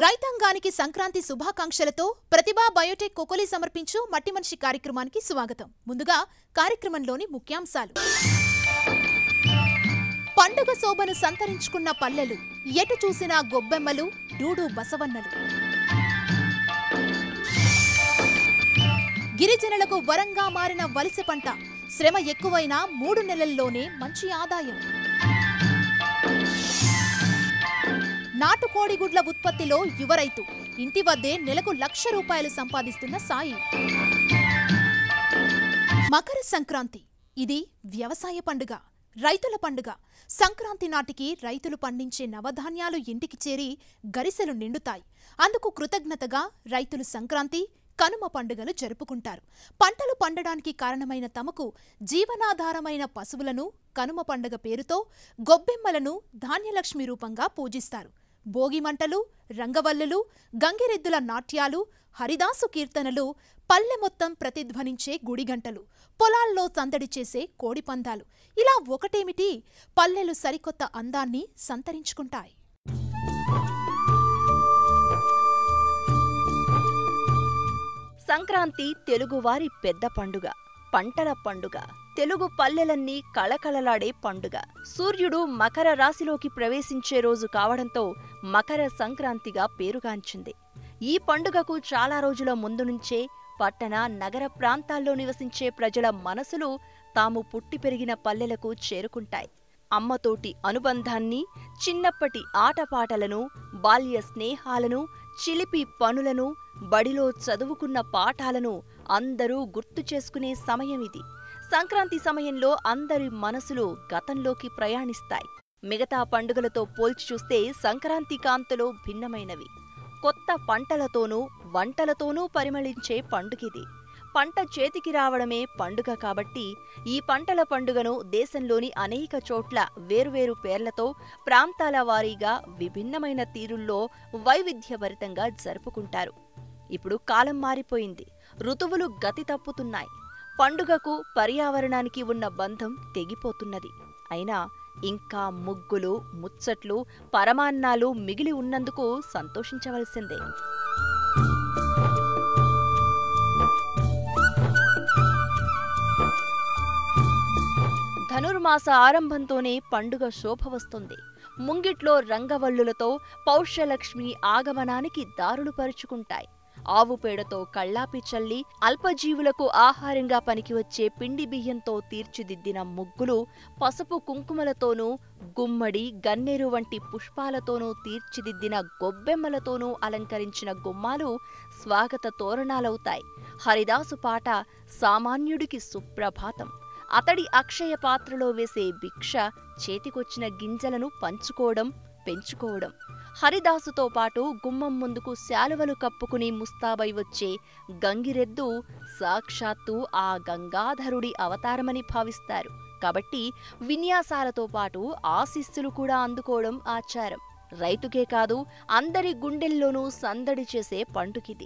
రైతాంగానికి సంక్రాంతి శుభాకాంక్షలతో ప్రతిభా బయోటెక్ కొకొలి సమర్పించు మట్టి మనిషి కార్యక్రమానికి స్వాగతం ముందుగా కార్యక్రమంలోని ముఖ్యాంశాలు పండుగ శోభను సంతరించుకున్న పల్లెలు ఎటు చూసినా గొబ్బెమ్మలు డూడు బసవన్నలు గిరిజనులకు వరంగా మారిన వలస పంట శ్రమ ఎక్కువైనా మూడు నెలల్లోనే మంచి ఆదాయం నాటుకోడిగుడ్ల ఉత్పత్తిలో యువ రైతు ఇంటి వద్దే నెలకు లక్ష రూపాయలు సంపాదిస్తున్న సాయి మకర సంక్రాంతి ఇది వ్యవసాయ పండుగ రైతుల పండుగ సంక్రాంతి నాటికి రైతులు పండించే నవధాన్యాలు ఇంటికి చేరి గరిసెలు నిండుతాయి అందుకు కృతజ్ఞతగా రైతులు సంక్రాంతి కనుమ పండుగలు జరుపుకుంటారు పంటలు పండడానికి కారణమైన తమకు జీవనాధారమైన పశువులను కనుమ పండుగ పేరుతో గొబ్బెమ్మలను ధాన్యలక్ష్మి రూపంగా పూజిస్తారు భోగి మంటలు రంగవల్లులు గంగిరెద్దుల నాట్యాలు హరిదాసు కీర్తనలు పల్లె మొత్తం ప్రతిధ్వనించే గుడిగంటలు పొలాల్లో సందడి చేసే కోడిపందాలు ఇలా ఒకటేమిటి పల్లెలు సరికొత్త అందాన్ని సంతరించుకుంటాయి సంక్రాంతి తెలుగువారి పెద్ద పండుగ పంటల పండుగ తెలుగు పల్లెలన్నీ కళకళలాడే పండుగ సూర్యుడు మకర రాశిలోకి ప్రవేశించే రోజు కావడంతో మకర సంక్రాంతిగా పేరుగాంచింది ఈ పండుగకు చాలా రోజుల ముందు నుంచే పట్టణ నగర ప్రాంతాల్లో నివసించే ప్రజల మనసులు తాము పుట్టి పెరిగిన పల్లెలకు చేరుకుంటాయి అమ్మతోటి అనుబంధాన్ని చిన్నప్పటి ఆటపాటలను బాల్య స్నేహాలను చిలిపి పనులను బడిలో చదువుకున్న పాఠాలను అందరూ గుర్తు చేసుకునే సమయం ఇది సంక్రాంతి సమయంలో అందరి మనసులు గతంలోకి ప్రయాణిస్తాయి మిగతా పండుగలతో పోల్చి చూస్తే సంక్రాంతి కాంతులు భిన్నమైనవి కొత్త పంటలతోనూ వంటలతోనూ పరిమళించే పండుగిది పంట చేతికి రావడమే పండుగ కాబట్టి ఈ పంటల పండుగను దేశంలోని అనేక చోట్ల వేర్వేరు పేర్లతో ప్రాంతాల వారీగా విభిన్నమైన తీరుల్లో వైవిధ్యభరితంగా జరుపుకుంటారు ఇప్పుడు కాలం మారిపోయింది ఋతువులు గతి తప్పుతున్నాయి పండుగకు పర్యావరణానికి ఉన్న బంధం తెగిపోతున్నది అయినా ఇంకా ముగ్గులు ముచ్చట్లు పరమాన్నాలు మిగిలి ఉన్నందుకు సంతోషించవలసిందే ధనుర్మాస ఆరంభంతోనే పండుగ శోభ వస్తుంది ముంగిట్లో రంగవల్లులతో పౌష్యలక్ష్మి ఆగమనానికి దారులు పరుచుకుంటాయి ఆవు పేడతో కళ్ళాపి చల్లి అల్పజీవులకు ఆహారంగా పనికి వచ్చే పిండి బియ్యంతో తీర్చిదిద్దిన ముగ్గులు పసుపు కుంకుమలతోనూ గుమ్మడి గన్నేరు వంటి పుష్పాలతోనూ తీర్చిదిద్దిన గొబ్బెమ్మలతోనూ అలంకరించిన గుమ్మాలు స్వాగత తోరణాలవుతాయి హరిదాసు పాట సామాన్యుడికి సుప్రభాతం అతడి అక్షయ పాత్రలో వేసే భిక్ష చేతికొచ్చిన గింజలను పంచుకోవడం పెంచుకోవడం హరిదాసుతో పాటు గుమ్మం ముందుకు శాలువలు కప్పుకుని ముస్తాబై వచ్చే గంగిరెద్దు సాక్షాత్తు ఆ గంగాధరుడి అవతారమని భావిస్తారు కాబట్టి విన్యాసాలతో పాటు ఆశీస్సులు కూడా అందుకోవడం ఆచారం రైతుకే కాదు అందరి గుండెల్లోనూ సందడి చేసే పండుగిది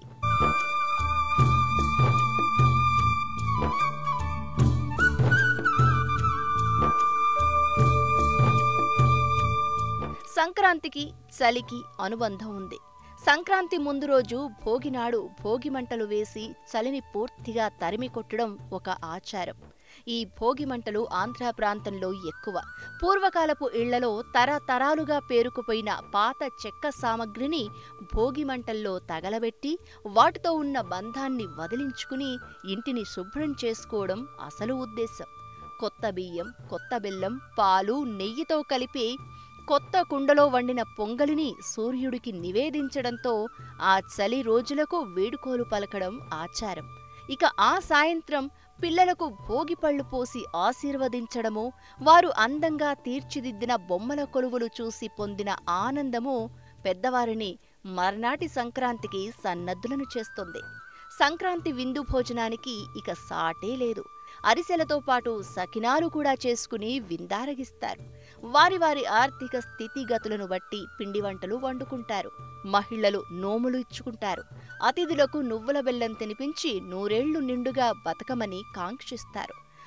సంక్రాంతికి చలికి అనుబంధం ఉంది సంక్రాంతి ముందు రోజు భోగినాడు భోగి మంటలు వేసి చలిని పూర్తిగా తరిమి కొట్టడం ఒక ఆచారం ఈ భోగి మంటలు ఆంధ్ర ప్రాంతంలో ఎక్కువ పూర్వకాలపు ఇళ్లలో తరతరాలుగా పేరుకుపోయిన పాత చెక్క సామగ్రిని భోగి మంటల్లో తగలబెట్టి వాటితో ఉన్న బంధాన్ని వదిలించుకుని ఇంటిని శుభ్రం చేసుకోవడం అసలు ఉద్దేశం కొత్త బియ్యం కొత్త బెల్లం పాలు నెయ్యితో కలిపి కొత్త కుండలో వండిన పొంగలిని సూర్యుడికి నివేదించడంతో ఆ చలి రోజులకు వేడుకోలు పలకడం ఆచారం ఇక ఆ సాయంత్రం పిల్లలకు భోగిపళ్ళు పోసి ఆశీర్వదించడము వారు అందంగా తీర్చిదిద్దిన బొమ్మల కొలువులు చూసి పొందిన ఆనందము పెద్దవారిని మర్నాటి సంక్రాంతికి సన్నద్ధులను చేస్తుంది సంక్రాంతి విందు భోజనానికి ఇక సాటే లేదు అరిసెలతో పాటు సకినాలు కూడా చేసుకుని విందారగిస్తారు వారి వారి ఆర్థిక స్థితిగతులను బట్టి పిండి వంటలు వండుకుంటారు మహిళలు నోములు ఇచ్చుకుంటారు అతిథులకు నువ్వుల బెల్లం తినిపించి నూరేళ్లు నిండుగా బతకమని కాంక్షిస్తారు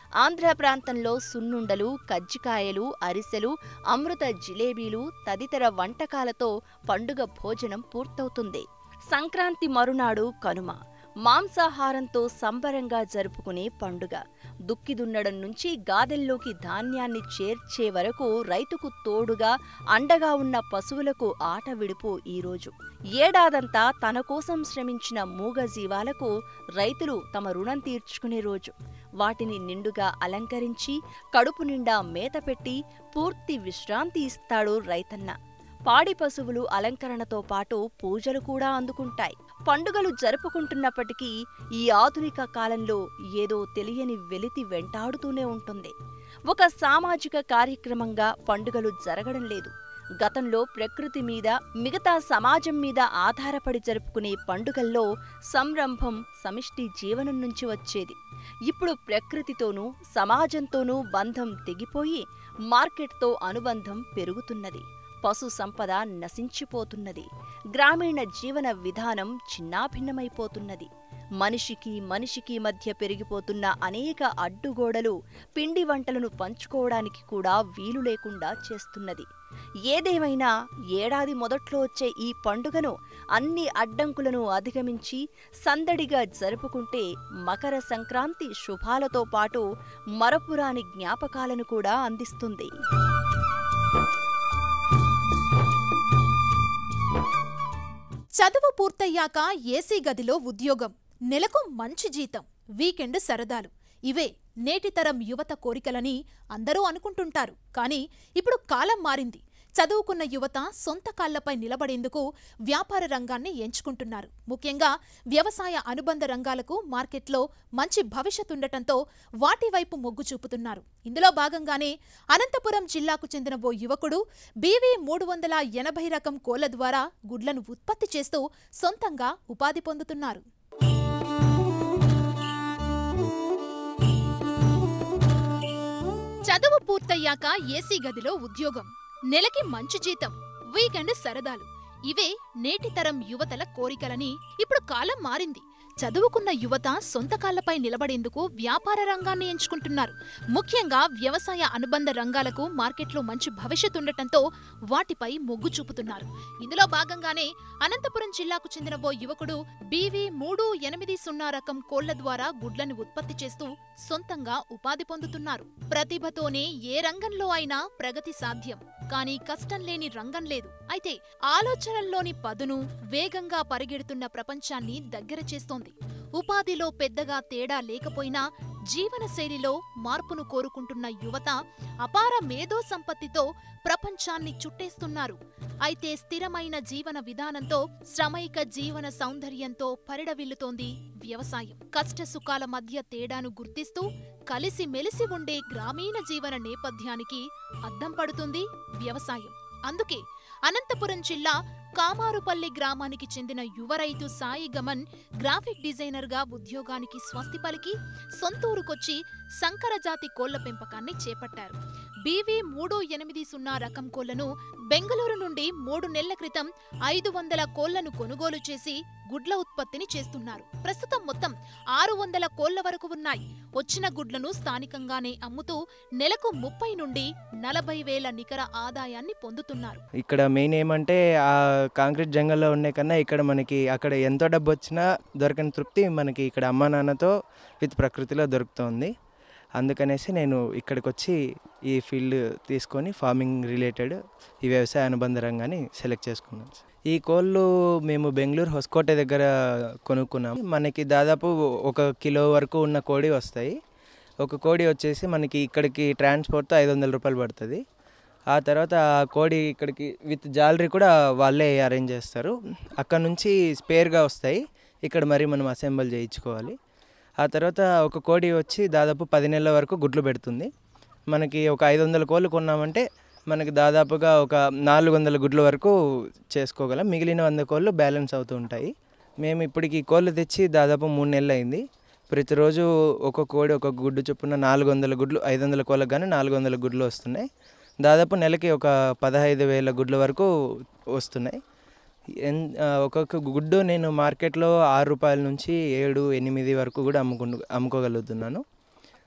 ఆంధ్ర ప్రాంతంలో సున్నుండలు కజ్జికాయలు అరిసెలు అమృత జిలేబీలు తదితర వంటకాలతో పండుగ భోజనం పూర్తవుతుంది సంక్రాంతి మరునాడు కనుమ మాంసాహారంతో సంబరంగా జరుపుకునే పండుగ దుక్కి దున్నడం నుంచి గాదెల్లోకి ధాన్యాన్ని చేర్చే వరకు రైతుకు తోడుగా అండగా ఉన్న పశువులకు ఆట విడుపు ఈరోజు ఏడాదంతా తన కోసం శ్రమించిన మూగ జీవాలకు రైతులు తమ రుణం తీర్చుకునే రోజు వాటిని నిండుగా అలంకరించి కడుపు నిండా మేత పెట్టి పూర్తి విశ్రాంతి ఇస్తాడు రైతన్న పాడి పశువులు అలంకరణతో పాటు పూజలు కూడా అందుకుంటాయి పండుగలు జరుపుకుంటున్నప్పటికీ ఈ ఆధునిక కాలంలో ఏదో తెలియని వెలితి వెంటాడుతూనే ఉంటుంది ఒక సామాజిక కార్యక్రమంగా పండుగలు జరగడం లేదు గతంలో ప్రకృతి మీద మిగతా సమాజం మీద ఆధారపడి జరుపుకునే పండుగల్లో సంరంభం సమిష్టి జీవనం నుంచి వచ్చేది ఇప్పుడు ప్రకృతితోనూ సమాజంతోనూ బంధం తెగిపోయి మార్కెట్తో అనుబంధం పెరుగుతున్నది పశు సంపద నశించిపోతున్నది గ్రామీణ జీవన విధానం చిన్నాభిన్నమైపోతున్నది మనిషికి మనిషికి మధ్య పెరిగిపోతున్న అనేక అడ్డుగోడలు పిండి వంటలను పంచుకోవడానికి కూడా వీలు లేకుండా చేస్తున్నది ఏదేమైనా ఏడాది మొదట్లో వచ్చే ఈ పండుగను అన్ని అడ్డంకులను అధిగమించి సందడిగా జరుపుకుంటే మకర సంక్రాంతి శుభాలతో పాటు మరపురాని జ్ఞాపకాలను కూడా అందిస్తుంది చదువు పూర్తయ్యాక ఏసీ గదిలో ఉద్యోగం నెలకు మంచి జీతం వీకెండ్ సరదాలు ఇవే నేటి తరం యువత కోరికలని అందరూ అనుకుంటుంటారు కానీ ఇప్పుడు కాలం మారింది చదువుకున్న యువత సొంత కాళ్లపై నిలబడేందుకు వ్యాపార రంగాన్ని ఎంచుకుంటున్నారు ముఖ్యంగా వ్యవసాయ అనుబంధ రంగాలకు మార్కెట్లో మంచి భవిష్యత్ ఉండటంతో వాటి వైపు మొగ్గు చూపుతున్నారు ఇందులో భాగంగానే అనంతపురం జిల్లాకు చెందిన ఓ యువకుడు బీవీ మూడు వందల ఎనభై రకం కోళ్ల ద్వారా గుడ్లను ఉత్పత్తి చేస్తూ సొంతంగా ఉపాధి పొందుతున్నారు చదువు పూర్తయ్యాక ఏసీ గదిలో ఉద్యోగం నెలకి మంచి జీతం వీకెండ్ సరదాలు ఇవే నేటి తరం యువతల కోరికలని ఇప్పుడు కాలం మారింది చదువుకున్న యువత సొంత కాళ్లపై నిలబడేందుకు వ్యాపార రంగాన్ని ఎంచుకుంటున్నారు ముఖ్యంగా వ్యవసాయ అనుబంధ రంగాలకు మార్కెట్లో మంచి భవిష్యత్ ఉండటంతో వాటిపై మొగ్గు చూపుతున్నారు ఇందులో భాగంగానే అనంతపురం జిల్లాకు చెందిన ఓ యువకుడు బీవీ మూడు ఎనిమిది సున్నా రకం కోళ్ల ద్వారా గుడ్లను ఉత్పత్తి చేస్తూ సొంతంగా ఉపాధి పొందుతున్నారు ప్రతిభతోనే ఏ రంగంలో అయినా ప్రగతి సాధ్యం కానీ కష్టం లేని రంగం లేదు అయితే ఆలోచనల్లోని పదును వేగంగా పరిగెడుతున్న ప్రపంచాన్ని దగ్గర చేస్తోంది ఉపాధిలో పెద్దగా తేడా లేకపోయినా జీవనశైలిలో మార్పును కోరుకుంటున్న యువత అపార మేధో సంపత్తితో ప్రపంచాన్ని చుట్టేస్తున్నారు అయితే స్థిరమైన జీవన విధానంతో శ్రమైక జీవన సౌందర్యంతో పరిడవిల్లుతోంది వ్యవసాయం కష్ట సుఖాల మధ్య తేడాను గుర్తిస్తూ కలిసి మెలిసి ఉండే గ్రామీణ జీవన నేపథ్యానికి అద్దం పడుతుంది వ్యవసాయం అందుకే అనంతపురం జిల్లా కామారుపల్లి గ్రామానికి చెందిన యువ రైతు సాయి గమన్ గ్రాఫిక్ డిజైనర్గా ఉద్యోగానికి స్వస్తి పలికి సొంతూరుకొచ్చి సంకరజాతి కోళ్ల పెంపకాన్ని చేపట్టారు బీవీ మూడు ఎనిమిది సున్నా రకం కోళ్లను బెంగళూరు నుండి మూడు నెలల క్రితం ఐదు వందల కోళ్లను కొనుగోలు చేసి గుడ్ల ఉత్పత్తిని చేస్తున్నారు ప్రస్తుతం మొత్తం ఆరు వందల కోళ్ల వరకు ఉన్నాయి వచ్చిన గుడ్లను స్థానికంగానే అమ్ముతూ నెలకు ముప్పై నుండి నలభై వేల నికర ఆదాయాన్ని పొందుతున్నారు ఇక్కడ మెయిన్ ఏమంటే ఆ కాంక్రీట్ జంగల్లో ఉండే కన్నా ఇక్కడ మనకి అక్కడ ఎంతో డబ్బు వచ్చినా దొరకని తృప్తి మనకి ఇక్కడ అమ్మా నాన్నతో విత్ ప్రకృతిలో దొరుకుతుంది అందుకనేసి నేను ఇక్కడికి వచ్చి ఈ ఫీల్డ్ తీసుకొని ఫార్మింగ్ రిలేటెడ్ ఈ వ్యవసాయ అనుబంధ రంగాన్ని సెలెక్ట్ చేసుకున్నాను ఈ కోళ్ళు మేము బెంగళూరు హొస్కోట దగ్గర కొనుక్కున్నాం మనకి దాదాపు ఒక కిలో వరకు ఉన్న కోడి వస్తాయి ఒక కోడి వచ్చేసి మనకి ఇక్కడికి ట్రాన్స్పోర్ట్తో ఐదు వందల రూపాయలు పడుతుంది ఆ తర్వాత ఆ కోడి ఇక్కడికి విత్ జాలరీ కూడా వాళ్ళే అరేంజ్ చేస్తారు అక్కడ నుంచి స్పేర్గా వస్తాయి ఇక్కడ మరి మనం అసెంబుల్ చేయించుకోవాలి ఆ తర్వాత ఒక కోడి వచ్చి దాదాపు పది నెలల వరకు గుడ్లు పెడుతుంది మనకి ఒక ఐదు వందల కోళ్ళు కొన్నామంటే మనకి దాదాపుగా ఒక నాలుగు వందల గుడ్ల వరకు చేసుకోగలం మిగిలిన వంద కోళ్ళు బ్యాలెన్స్ అవుతూ ఉంటాయి మేము ఇప్పటికి ఈ కోళ్ళు తెచ్చి దాదాపు మూడు నెలలు అయింది ప్రతిరోజు ఒక కోడి ఒక గుడ్డు చొప్పున నాలుగు వందల గుడ్లు ఐదు వందల కోళ్ళకు కానీ నాలుగు వందల గుడ్లు వస్తున్నాయి దాదాపు నెలకి ఒక పదహైదు వేల గుడ్ల వరకు వస్తున్నాయి ఎన్ ఆ, ఒక్కొక్క గుడ్డు నేను మార్కెట్లో ఆరు రూపాయల నుంచి ఏడు ఎనిమిది వరకు కూడా అమ్ముకు అమ్ముకోగలుగుతున్నాను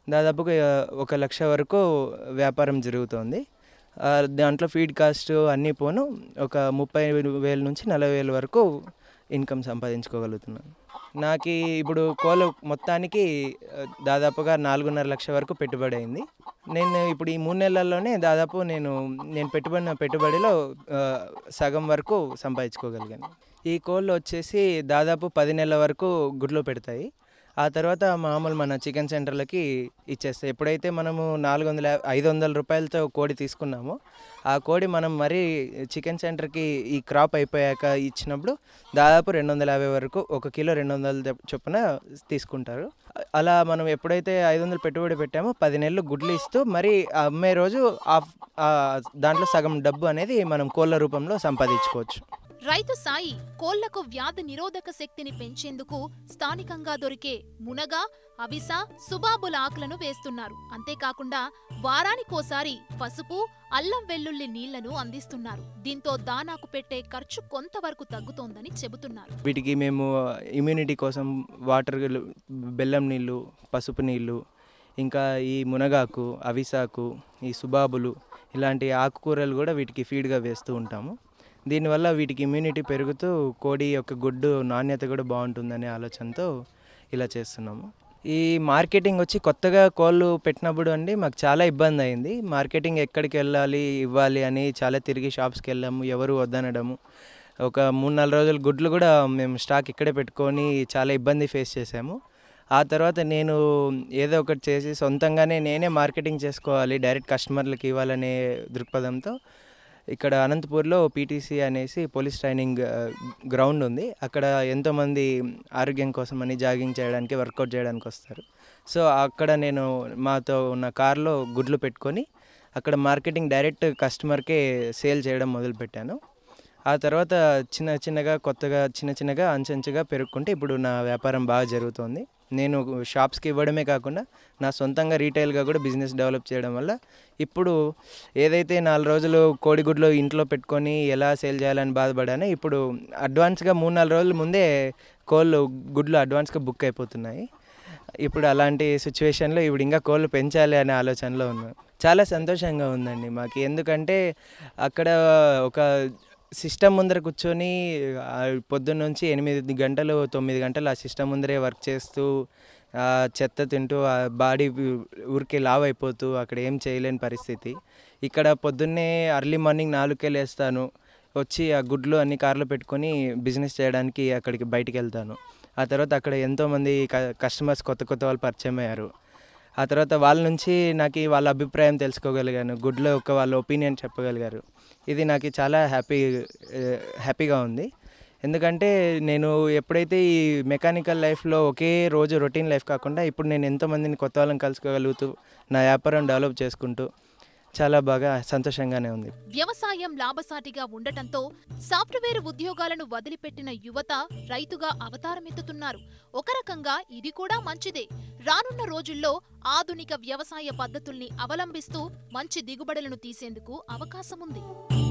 దాదాపుగా ఆ, ఒక లక్ష వరకు వ్యాపారం జరుగుతోంది ఆ, దాంట్లో ఫీడ్ కాస్ట్ అన్నీ పోను ఒక ముప్పై వేల నుంచి నలభై వేల వరకు ఇన్కమ్ సంపాదించుకోగలుగుతున్నాను నాకు ఇప్పుడు కోళ్ళ మొత్తానికి ఆ, దాదాపుగా నాలుగున్నర లక్ష వరకు పెట్టుబడి అయింది నేను ఇప్పుడు ఈ మూడు నెలల్లోనే దాదాపు నేను నేను పెట్టుబడిన పెట్టుబడిలో ఆ, సగం వరకు సంపాదించుకోగలిగాను ఈ కోళ్ళు వచ్చేసి దాదాపు పది నెలల వరకు గుడ్లు పెడతాయి ఆ తర్వాత మామూలు మన చికెన్ సెంటర్లకి ఇచ్చేస్తాయి ఎప్పుడైతే మనము నాలుగు వందల యా- ఐదు వందల రూపాయలతో కోడి తీసుకున్నామో ఆ కోడి మనం మరీ చికెన్ సెంటర్కి ఈ క్రాప్ అయిపోయాక ఇచ్చినప్పుడు దాదాపు రెండు వందల యాభై వరకు ఒక కిలో రెండు వందల చొప్పున తీసుకుంటారు అలా మనం ఎప్పుడైతే ఐదు వందలు పెట్టుబడి పెట్టామో పది నెలలు గుడ్లు ఇస్తూ మరి అమ్మే రోజు ఆ ఆ దాంట్లో సగం డబ్బు అనేది మనం కోళ్ళ రూపంలో సంపాదించుకోవచ్చు రైతు సాయి కోళ్లకు వ్యాధి నిరోధక శక్తిని పెంచేందుకు స్థానికంగా దొరికే మునగ అవిస సుబాబుల ఆకులను వేస్తున్నారు అంతేకాకుండా వారానికోసారి పసుపు అల్లం వెల్లుల్లి నీళ్లను అందిస్తున్నారు దీంతో దానాకు పెట్టే ఖర్చు కొంతవరకు తగ్గుతోందని చెబుతున్నారు వీటికి మేము ఇమ్యూనిటీ కోసం వాటర్ బెల్లం నీళ్ళు పసుపు నీళ్ళు ఇంకా ఈ మునగాకు అవిసాకు ఈ సుబాబులు ఇలాంటి ఆకుకూరలు కూడా వీటికి ఫీడ్గా వేస్తూ ఉంటాము దీనివల్ల వీటికి ఇమ్యూనిటీ పెరుగుతూ కోడి యొక్క గుడ్డు నాణ్యత కూడా బాగుంటుందనే ఆలోచనతో ఇలా చేస్తున్నాము ఈ మార్కెటింగ్ వచ్చి కొత్తగా కోళ్ళు పెట్టినప్పుడు అండి మాకు చాలా ఇబ్బంది అయింది మార్కెటింగ్ ఎక్కడికి వెళ్ళాలి ఇవ్వాలి అని చాలా తిరిగి షాప్స్కి వెళ్ళాము ఎవరు వద్దనడము ఒక మూడు నాలుగు రోజులు గుడ్లు కూడా మేము స్టాక్ ఇక్కడే పెట్టుకొని చాలా ఇబ్బంది ఫేస్ చేసాము ఆ తర్వాత నేను ఏదో ఒకటి చేసి సొంతంగానే నేనే మార్కెటింగ్ చేసుకోవాలి డైరెక్ట్ కస్టమర్లకు ఇవ్వాలనే దృక్పథంతో ఇక్కడ అనంతపూర్లో పీటీసీ అనేసి పోలీస్ ట్రైనింగ్ ఆ, గ్రౌండ్ ఉంది అక్కడ ఎంతోమంది ఆరోగ్యం కోసం అని జాగింగ్ చేయడానికి వర్కౌట్ చేయడానికి వస్తారు సో అక్కడ నేను మాతో ఉన్న కార్లో గుడ్లు పెట్టుకొని అక్కడ మార్కెటింగ్ డైరెక్ట్ కస్టమర్కే సేల్ చేయడం మొదలుపెట్టాను ఆ తర్వాత చిన్న చిన్నగా కొత్తగా చిన్న చిన్నగా అంచెంచుగా పెరుగుకుంటే ఇప్పుడు నా వ్యాపారం బాగా జరుగుతోంది నేను షాప్స్కి ఇవ్వడమే కాకుండా నా సొంతంగా రీటైల్గా కూడా బిజినెస్ డెవలప్ చేయడం వల్ల ఇప్పుడు ఏదైతే నాలుగు రోజులు కోడిగుడ్లు ఇంట్లో పెట్టుకొని ఎలా సేల్ చేయాలని బాధపడానో ఇప్పుడు అడ్వాన్స్గా మూడు నాలుగు రోజుల ముందే కోళ్ళు గుడ్లు అడ్వాన్స్గా బుక్ అయిపోతున్నాయి ఇప్పుడు అలాంటి సిచ్యువేషన్లో ఇప్పుడు ఇంకా కోళ్ళు పెంచాలి అనే ఆలోచనలో ఉన్నాను చాలా సంతోషంగా ఉందండి మాకు ఎందుకంటే అక్కడ ఒక సిస్టమ్ ముందర కూర్చొని ఆ, పొద్దున్న నుంచి ఎనిమిది గంటలు తొమ్మిది గంటలు ఆ సిస్టమ్ ముందరే వర్క్ చేస్తూ ఆ, చెత్త తింటూ ఆ బాడీ ఊరికే లావ్ అయిపోతూ అక్కడ ఏం చేయలేని పరిస్థితి ఇక్కడ పొద్దున్నే అర్లీ మార్నింగ్ నాలుగుకే లేస్తాను వచ్చి ఆ గుడ్లు అన్ని కార్లో పెట్టుకొని బిజినెస్ చేయడానికి అక్కడికి బయటికి వెళ్తాను ఆ తర్వాత అక్కడ ఎంతోమంది కస్టమర్స్ కొత్త కొత్త వాళ్ళు పరిచయం అయ్యారు ఆ తర్వాత వాళ్ళ నుంచి నాకు ఈ వాళ్ళ అభిప్రాయం తెలుసుకోగలిగాను గుడ్లో ఒక వాళ్ళ ఒపీనియన్ చెప్పగలిగారు ఇది నాకు చాలా హ్యాపీ హ్యాపీగా ఉంది ఎందుకంటే నేను ఎప్పుడైతే ఈ మెకానికల్ లైఫ్లో ఒకే రోజు రొటీన్ లైఫ్ కాకుండా ఇప్పుడు నేను ఎంతోమందిని కొత్త వాళ్ళని కలుసుకోగలుగుతూ నా వ్యాపారం డెవలప్ చేసుకుంటూ చాలా బాగా సంతోషంగానే ఉంది వ్యవసాయం లాభసాటిగా ఉండటంతో సాఫ్ట్వేర్ ఉద్యోగాలను వదిలిపెట్టిన యువత రైతుగా అవతారమెత్తుతున్నారు ఒక రకంగా ఇది కూడా మంచిదే రానున్న రోజుల్లో ఆధునిక వ్యవసాయ పద్ధతుల్ని అవలంబిస్తూ మంచి దిగుబడులను తీసేందుకు అవకాశముంది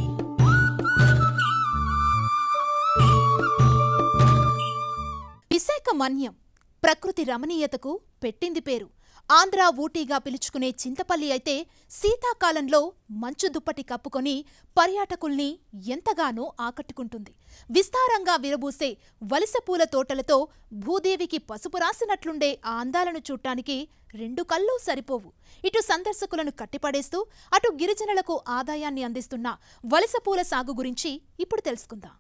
విశాఖ మన్యం ప్రకృతి రమణీయతకు పెట్టింది పేరు ఆంధ్ర ఊటీగా పిలుచుకునే చింతపల్లి అయితే శీతాకాలంలో మంచు దుప్పటి కప్పుకొని పర్యాటకుల్ని ఎంతగానో ఆకట్టుకుంటుంది విస్తారంగా విరబూసే వలస పూల తోటలతో భూదేవికి పసుపు రాసినట్లుండే ఆ అందాలను చూడటానికి రెండు కళ్ళు సరిపోవు ఇటు సందర్శకులను కట్టిపడేస్తూ అటు గిరిజనులకు ఆదాయాన్ని అందిస్తున్న వలస పూల సాగు గురించి ఇప్పుడు తెలుసుకుందాం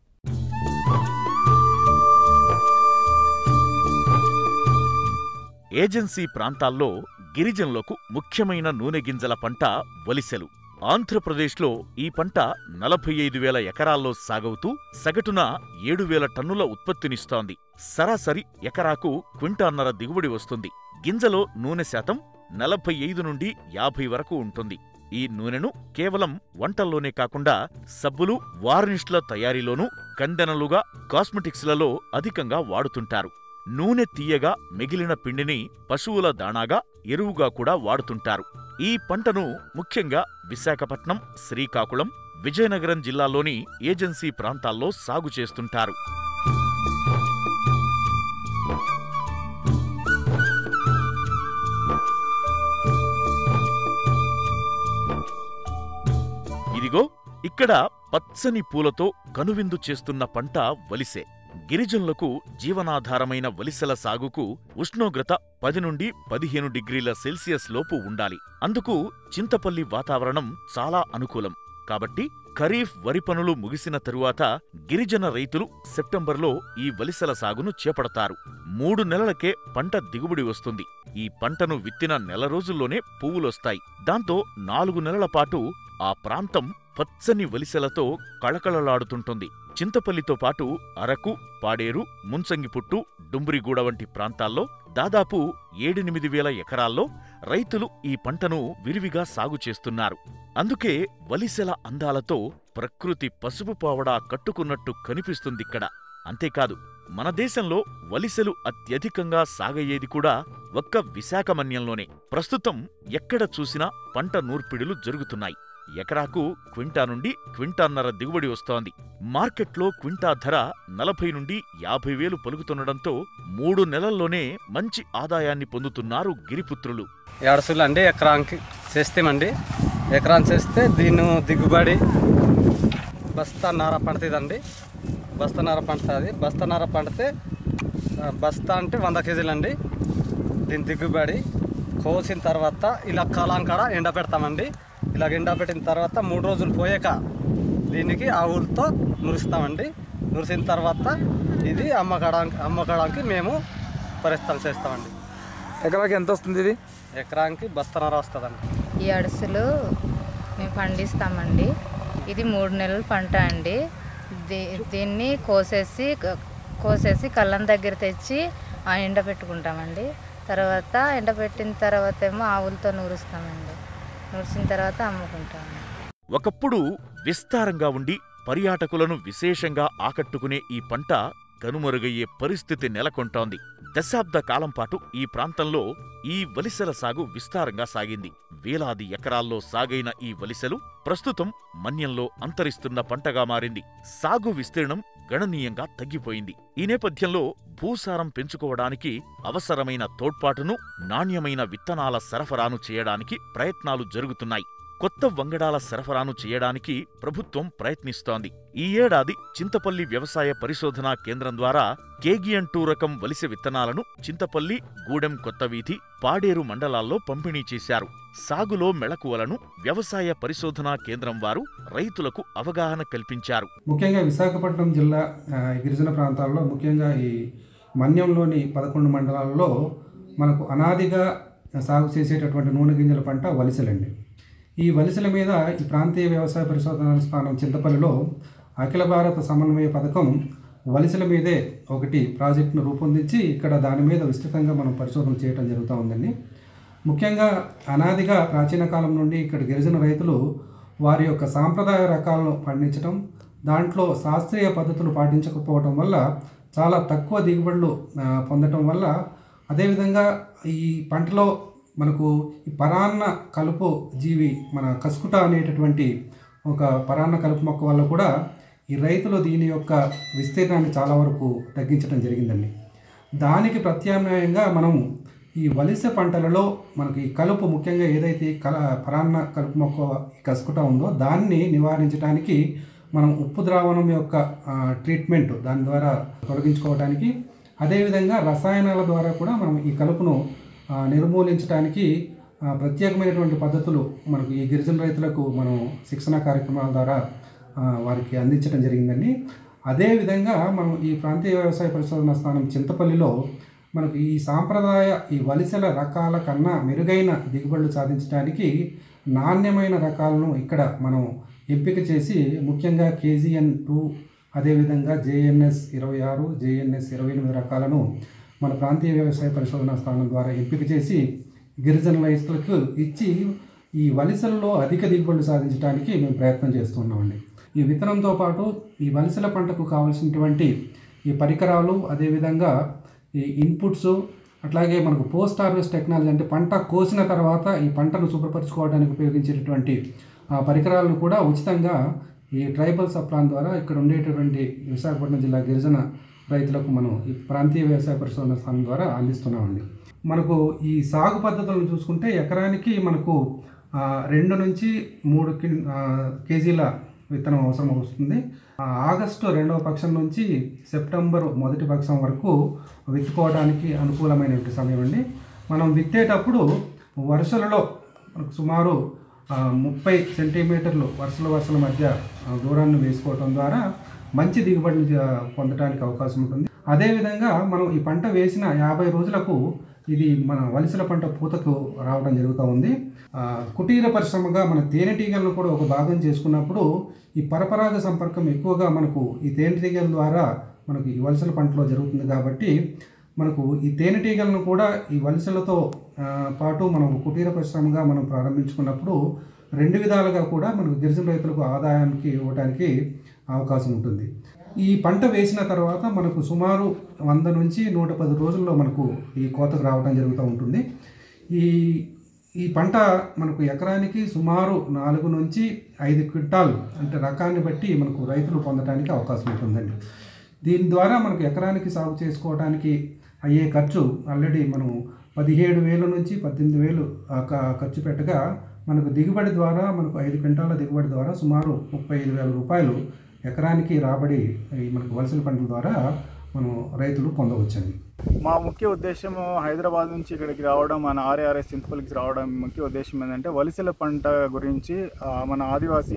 ఏజెన్సీ ప్రాంతాల్లో గిరిజనులకు ముఖ్యమైన నూనె గింజల పంట వలిసెలు ఆంధ్రప్రదేశ్లో ఈ పంట నలభై ఐదు వేల ఎకరాల్లో సాగవుతూ సగటున ఏడు వేల టన్నుల ఉత్పత్తినిస్తోంది సరాసరి ఎకరాకు క్వింటాన్నర దిగుబడి వస్తుంది గింజలో నూనె శాతం నలభై ఐదు నుండి యాభై వరకు ఉంటుంది ఈ నూనెను కేవలం వంటల్లోనే కాకుండా సబ్బులు వార్నిష్ల తయారీలోనూ కందెనలుగా కాస్మెటిక్స్లలో అధికంగా వాడుతుంటారు నూనె తీయగా మిగిలిన పిండిని పశువుల దాణాగా ఎరువుగా కూడా వాడుతుంటారు ఈ పంటను ముఖ్యంగా విశాఖపట్నం శ్రీకాకుళం విజయనగరం జిల్లాలోని ఏజెన్సీ ప్రాంతాల్లో సాగు చేస్తుంటారు ఇదిగో ఇక్కడ పచ్చని పూలతో కనువిందు చేస్తున్న పంట వలిసే గిరిజనులకు జీవనాధారమైన వలిసెల సాగుకు ఉష్ణోగ్రత పది నుండి పదిహేను డిగ్రీల సెల్సియస్ లోపు ఉండాలి అందుకు చింతపల్లి వాతావరణం చాలా అనుకూలం కాబట్టి ఖరీఫ్ వరి పనులు ముగిసిన తరువాత గిరిజన రైతులు సెప్టెంబర్లో ఈ వలిసెల సాగును చేపడతారు మూడు నెలలకే పంట దిగుబడి వస్తుంది ఈ పంటను విత్తిన నెల రోజుల్లోనే పువ్వులొస్తాయి దాంతో నాలుగు నెలల పాటు ఆ ప్రాంతం పచ్చని వలిసెలతో కళకళలాడుతుంటుంది చింతపల్లితో పాటు అరకు పాడేరు ముంచంగిపుట్టు డుంబురిగూడ వంటి ప్రాంతాల్లో దాదాపు ఏడెనిమిది వేల ఎకరాల్లో రైతులు ఈ పంటను విరివిగా సాగు చేస్తున్నారు అందుకే వలిసెల అందాలతో ప్రకృతి పసుపు పావడా కట్టుకున్నట్టు కనిపిస్తుందిక్కడ అంతేకాదు మన దేశంలో వలిసెలు అత్యధికంగా సాగయ్యేది కూడా ఒక్క విశాఖమన్యంలోనే ప్రస్తుతం ఎక్కడ చూసినా పంట నూర్పిడులు జరుగుతున్నాయి ఎకరాకు క్వింటా నుండి క్వింటాన్నర దిగుబడి వస్తోంది మార్కెట్లో క్వింటా ధర నలభై నుండి యాభై వేలు పలుకుతుండడంతో మూడు నెలల్లోనే మంచి ఆదాయాన్ని పొందుతున్నారు గిరిపుత్రులు ఏడసులు అండి ఎకరానికి చేస్తామండి ఎకరాన్ని చేస్తే దీన్ని దిగుబడి బస్తా నార పండుతుందండి బస్తా నార పండుతుంది బస్తా నార పండితే ఆ, బస్తా అంటే వంద కేజీలు అండి దీని దిగుబడి కోసిన తర్వాత ఇలా కాలం కాడ ఎండ పెడతామండి ఇలా ఎండ పెట్టిన తర్వాత మూడు రోజులు పోయాక దీనికి ఆవులతో నురుస్తామండి నురిసిన తర్వాత ఇది అమ్మకడానికి అమ్మకడానికి మేము పరిస్థితులు చేస్తామండి ఎకరాకి ఎంత వస్తుంది ఇది ఎకరానికి బస్తనర వస్తుందండి ఈ అడుసులు మేము పండిస్తామండి ఇది మూడు నెలల పంట అండి దీ దీన్ని కోసేసి కోసేసి కళ్ళం దగ్గర తెచ్చి ఆ ఎండ పెట్టుకుంటామండి తర్వాత ఎండ పెట్టిన తర్వాత ఏమో ఆవులతో నూరుస్తామండి నూరిసిన తర్వాత అమ్ముకుంటామండి ఒకప్పుడు విస్తారంగా ఉండి పర్యాటకులను విశేషంగా ఆకట్టుకునే ఈ పంట కనుమరుగయ్యే పరిస్థితి నెలకొంటోంది దశాబ్ద కాలం పాటు ఈ ప్రాంతంలో ఈ వలిసెల సాగు విస్తారంగా సాగింది వేలాది ఎకరాల్లో సాగైన ఈ వలిసెలు ప్రస్తుతం మన్యంలో అంతరిస్తున్న పంటగా మారింది సాగు విస్తీర్ణం గణనీయంగా తగ్గిపోయింది ఈ నేపథ్యంలో భూసారం పెంచుకోవడానికి అవసరమైన తోడ్పాటును నాణ్యమైన విత్తనాల సరఫరాను చేయడానికి ప్రయత్నాలు జరుగుతున్నాయి కొత్త వంగడాల సరఫరాను చేయడానికి ప్రభుత్వం ప్రయత్నిస్తోంది ఈ ఏడాది చింతపల్లి వ్యవసాయ పరిశోధనా కేంద్రం ద్వారా కేగియన్ టూ రకం వలిసె విత్తనాలను చింతపల్లి గూడెం కొత్తవీధి పాడేరు మండలాల్లో పంపిణీ చేశారు సాగులో మెళకువలను వ్యవసాయ పరిశోధనా కేంద్రం వారు రైతులకు అవగాహన కల్పించారు ముఖ్యంగా విశాఖపట్నం జిల్లా ఆ, గిరిజన ప్రాంతాల్లో ముఖ్యంగా ఈ మన్యంలోని పదకొండు మండలాల్లో మనకు అనాదిగా సాగు చేసేటటువంటి నూనె గింజల పంట వలిసలండి ఈ వలిసల మీద ఈ ప్రాంతీయ వ్యవసాయ పరిశోధన స్థానం చింతపల్లిలో అఖిల భారత సమన్వయ పథకం వలిసల మీదే ఒకటి ప్రాజెక్టును రూపొందించి ఇక్కడ దాని మీద విస్తృతంగా మనం పరిశోధన చేయడం జరుగుతూ ఉందండి ముఖ్యంగా అనాదిగా ప్రాచీన కాలం నుండి ఇక్కడ గిరిజన రైతులు వారి యొక్క సాంప్రదాయ రకాలను పండించడం దాంట్లో శాస్త్రీయ పద్ధతులు పాటించకపోవడం వల్ల చాలా తక్కువ దిగుబడులు ఆ, పొందటం వల్ల అదేవిధంగా ఈ పంటలో మనకు ఈ పరాన్న కలుపు జీవి మన కసుకుట అనేటటువంటి ఒక పరాన్న కలుపు మొక్క వల్ల కూడా ఈ రైతులు దీని యొక్క విస్తీర్ణాన్ని చాలా వరకు తగ్గించడం జరిగిందండి దానికి ప్రత్యామ్నాయంగా మనం ఈ వలస పంటలలో మనకి ఈ కలుపు ముఖ్యంగా ఏదైతే ఈ కల పరాన్న కలుపు మొక్క ఈ కసుకుట ఉందో దాన్ని నివారించడానికి మనం ఉప్పు ద్రావణం యొక్క ఆ, ట్రీట్మెంట్ దాని ద్వారా తొలగించుకోవడానికి అదేవిధంగా రసాయనాల ద్వారా కూడా మనం ఈ కలుపును ఆ, నిర్మూలించడానికి ఆ, ప్రత్యేకమైనటువంటి పద్ధతులు మనకు ఈ గిరిజన రైతులకు మనం శిక్షణ కార్యక్రమాల ద్వారా ఆ, వారికి అందించడం జరిగిందండి అదేవిధంగా మనం ఈ ప్రాంతీయ వ్యవసాయ పరిశోధన స్థానం చింతపల్లిలో మనకు ఈ సాంప్రదాయ ఈ వలిసెల రకాల కన్నా మెరుగైన దిగుబడులు సాధించడానికి నాణ్యమైన రకాలను ఇక్కడ మనం ఎంపిక చేసి ముఖ్యంగా కేజీఎన్ టూ అదేవిధంగా జేఎన్ఎస్ ఇరవై ఆరు జేఎన్ఎస్ ఇరవై ఎనిమిది రకాలను మన ప్రాంతీయ వ్యవసాయ పరిశోధన స్థానం ద్వారా ఎంపిక చేసి గిరిజన రైతులకు ఇచ్చి ఈ వలసల్లో అధిక దిగుబడులు సాధించడానికి మేము ప్రయత్నం చేస్తున్నామండి ఈ విత్తనంతో పాటు ఈ వలసల పంటకు కావాల్సినటువంటి ఈ పరికరాలు అదేవిధంగా ఈ ఇన్పుట్స్ అట్లాగే మనకు పోస్ట్ హార్వెస్ట్ టెక్నాలజీ అంటే పంట కోసిన తర్వాత ఈ పంటను శుభ్రపరచుకోవడానికి ఉపయోగించేటటువంటి ఆ పరికరాలను కూడా ఉచితంగా ఈ ట్రైబల్ సప్లాన్ ద్వారా ఇక్కడ ఉండేటటువంటి విశాఖపట్నం జిల్లా గిరిజన రైతులకు మనం ఈ ప్రాంతీయ వ్యవసాయ పరిశోధన స్థానం ద్వారా అందిస్తున్నామండి మనకు ఈ సాగు పద్ధతులను చూసుకుంటే ఎకరానికి మనకు ఆ, రెండు నుంచి మూడు కిన్ ఆ, కేజీల విత్తనం అవసరం వస్తుంది ఆ, ఆగస్టు రెండవ పక్షం నుంచి సెప్టెంబర్ మొదటి పక్షం వరకు విత్తుకోవడానికి అనుకూలమైనటువంటి సమయం అండి మనం విత్తేటప్పుడు వరుసలలో మనకు సుమారు ఆ, ముప్పై సెంటీమీటర్లు వరుసల వరుసల మధ్య ఆ, దూరాన్ని వేసుకోవటం ద్వారా మంచి దిగుబడిని ఆ, పొందడానికి అవకాశం ఉంటుంది అదేవిధంగా మనం ఈ పంట వేసిన యాభై రోజులకు ఇది మన వలసల పంట పూతకు రావడం జరుగుతూ ఉంది ఆ, కుటీర పరిశ్రమగా మన తేనెటీగలను కూడా ఒక భాగం చేసుకున్నప్పుడు ఈ పరపరాగ సంపర్కం ఎక్కువగా మనకు ఈ తేనెటీగల ద్వారా మనకు ఈ వలసల పంటలో జరుగుతుంది కాబట్టి మనకు ఈ తేనెటీగలను కూడా ఈ వలసలతో ఆ, పాటు మనం ఒక కుటీర పరిశ్రమగా మనం ప్రారంభించుకున్నప్పుడు రెండు విధాలుగా కూడా మనకు గిరిజన రైతులకు ఆదాయానికి ఇవ్వడానికి అవకాశం ఉంటుంది ఈ పంట వేసిన తర్వాత మనకు సుమారు వంద నుంచి నూట పది రోజుల్లో మనకు ఈ కోతకు రావడం జరుగుతూ ఉంటుంది ఈ ఈ పంట మనకు ఎకరానికి సుమారు నాలుగు నుంచి ఐదు క్వింటాల్ అంటే రకాన్ని బట్టి మనకు రైతులు పొందడానికి అవకాశం ఉంటుందండి దీని ద్వారా మనకు ఎకరానికి సాగు చేసుకోవడానికి అయ్యే ఖర్చు ఆల్రెడీ మనం పదిహేడు వేల నుంచి పద్దెనిమిది వేలు ఆ క- ఖర్చు పెట్టగా మనకు దిగుబడి ద్వారా మనకు ఐదు క్వింటాల దిగుబడి ద్వారా సుమారు ముప్పై ఐదు వేల రూపాయలు ఎకరానికి రాబడి ఈ మనకు వలసల పంటల ద్వారా మనం రైతులు పొందవచ్చండి మా ముఖ్య ఉద్దేశం హైదరాబాద్ నుంచి ఇక్కడికి రావడం మన ఆర్ఏఆర్ఎస్ చింతపల్లికి రావడం ముఖ్య ఉద్దేశం ఏంటంటే వలసల పంట గురించి ఆ, మన ఆదివాసీ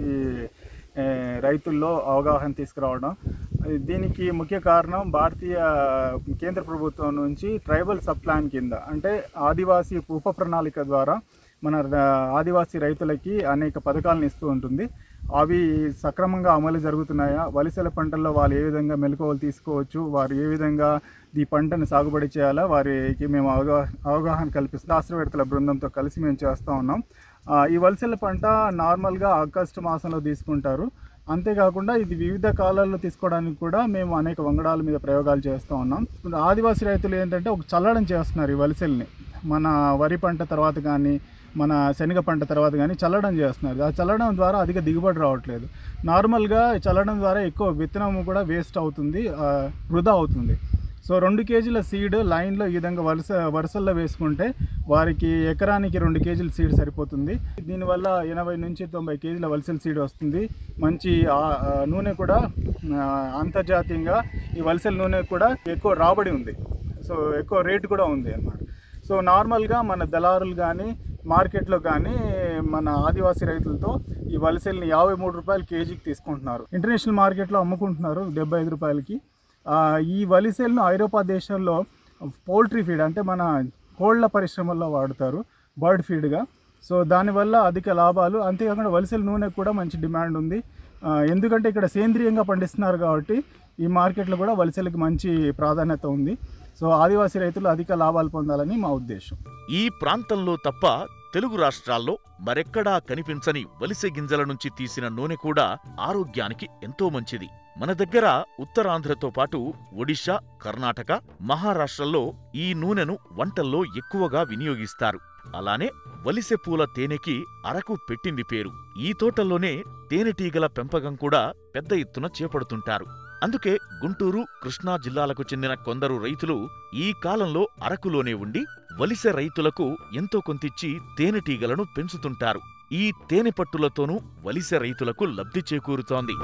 ఏ, రైతుల్లో అవగాహన తీసుకురావడం దీనికి ముఖ్య కారణం భారతీయ కేంద్ర ప్రభుత్వం నుంచి ట్రైబల్ సబ్ ప్లాన్ కింద అంటే ఆదివాసీ ఉప ప్రణాళిక ద్వారా మన ర- ఆదివాసీ రైతులకి అనేక పథకాలను ఇస్తూ ఉంటుంది అవి సక్రమంగా అమలు జరుగుతున్నాయా వలసల పంటల్లో వాళ్ళు ఏ విధంగా మెలకువలు తీసుకోవచ్చు వారు ఏ విధంగా ఈ పంటను సాగుబడి చేయాలా వారికి మేము అవగా అవగాహన కల్పిస్తూ శాస్త్రవేత్తల బృందంతో కలిసి మేము చేస్తూ ఉన్నాం ఆ, ఈ వలసల పంట నార్మల్గా ఆగస్టు మాసంలో తీసుకుంటారు అంతేకాకుండా ఇది వివిధ కాలాల్లో తీసుకోవడానికి కూడా మేము అనేక వంగడాల మీద ప్రయోగాలు చేస్తూ ఉన్నాం ఇప్పుడు ఆదివాసీ రైతులు ఏంటంటే ఒక చల్లడం చేస్తున్నారు ఈ వలసల్ని మన వరి పంట తర్వాత కానీ మన శనగ పంట తర్వాత కానీ చల్లడం చేస్తున్నారు ఆ చల్లడం ద్వారా అధిక దిగుబడి రావట్లేదు నార్మల్గా చల్లడం ద్వారా ఎక్కువ విత్తనం కూడా వేస్ట్ అవుతుంది ఆ, వృధా అవుతుంది సో రెండు కేజీల సీడ్ లైన్లో ఈ విధంగా వరుస వరుసల్లో వేసుకుంటే వారికి ఎకరానికి రెండు కేజీల సీడ్ సరిపోతుంది దీనివల్ల ఎనభై నుంచి తొంభై కేజీల వలసల సీడ్ వస్తుంది మంచి ఆ, ఆ, నూనె కూడా ఆ, అంతర్జాతీయంగా ఈ వలసల నూనె కూడా ఎక్కువ రాబడి ఉంది సో ఎక్కువ రేటు కూడా ఉంది అన్నమాట సో నార్మల్గా మన దళారులు కానీ మార్కెట్లో కానీ మన ఆదివాసీ రైతులతో ఈ వలసల్ని యాభై మూడు రూపాయలు కేజీకి తీసుకుంటున్నారు ఇంటర్నేషనల్ మార్కెట్లో అమ్ముకుంటున్నారు డెబ్బై ఐదు రూపాయలకి ఆ, ఈ వలిసెల్ను ఐరోపా దేశాల్లో పౌల్ట్రీ ఫీడ్ అంటే మన కోళ్ల పరిశ్రమల్లో వాడుతారు బర్డ్ ఫీడ్గా సో దానివల్ల అధిక లాభాలు అంతేకాకుండా వలసల నూనె కూడా మంచి డిమాండ్ ఉంది ఆ, ఎందుకంటే ఇక్కడ సేంద్రియంగా పండిస్తున్నారు కాబట్టి ఈ మార్కెట్లో కూడా వలసలకి మంచి ప్రాధాన్యత ఉంది సో ఆదివాసీ రైతులు అధిక లాభాలు పొందాలని మా ఉద్దేశం ఈ ప్రాంతంలో తప్ప తెలుగు రాష్ట్రాల్లో మరెక్కడా కనిపించని వలిసె గింజల నుంచి తీసిన నూనె కూడా ఆరోగ్యానికి ఎంతో మంచిది మన దగ్గర ఉత్తరాంధ్రతో పాటు ఒడిశా కర్ణాటక మహారాష్ట్రల్లో ఈ నూనెను వంటల్లో ఎక్కువగా వినియోగిస్తారు అలానే వలిసె పూల తేనెకి అరకు పెట్టింది పేరు ఈ తోటల్లోనే తేనెటీగల పెంపకం కూడా పెద్ద ఎత్తున చేపడుతుంటారు అందుకే గుంటూరు కృష్ణా జిల్లాలకు చెందిన కొందరు రైతులు ఈ కాలంలో అరకులోనే ఉండి వలిసె రైతులకు ఎంతో కొంతిచ్చి తేనెటీగలను పెంచుతుంటారు ఈ తేనె పట్టులతోనూ వలిసె రైతులకు లబ్ధి చేకూరుతోంది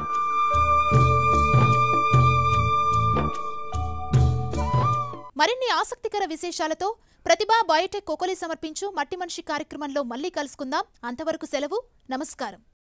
మరిన్ని ఆసక్తికర విశేషాలతో ప్రతిభా బయోటెక్ కోకోలి సమర్పించు మట్టి మనిషి కార్యక్రమంలో మళ్ళీ కలుసుకుందాం అంతవరకు సెలవు నమస్కారం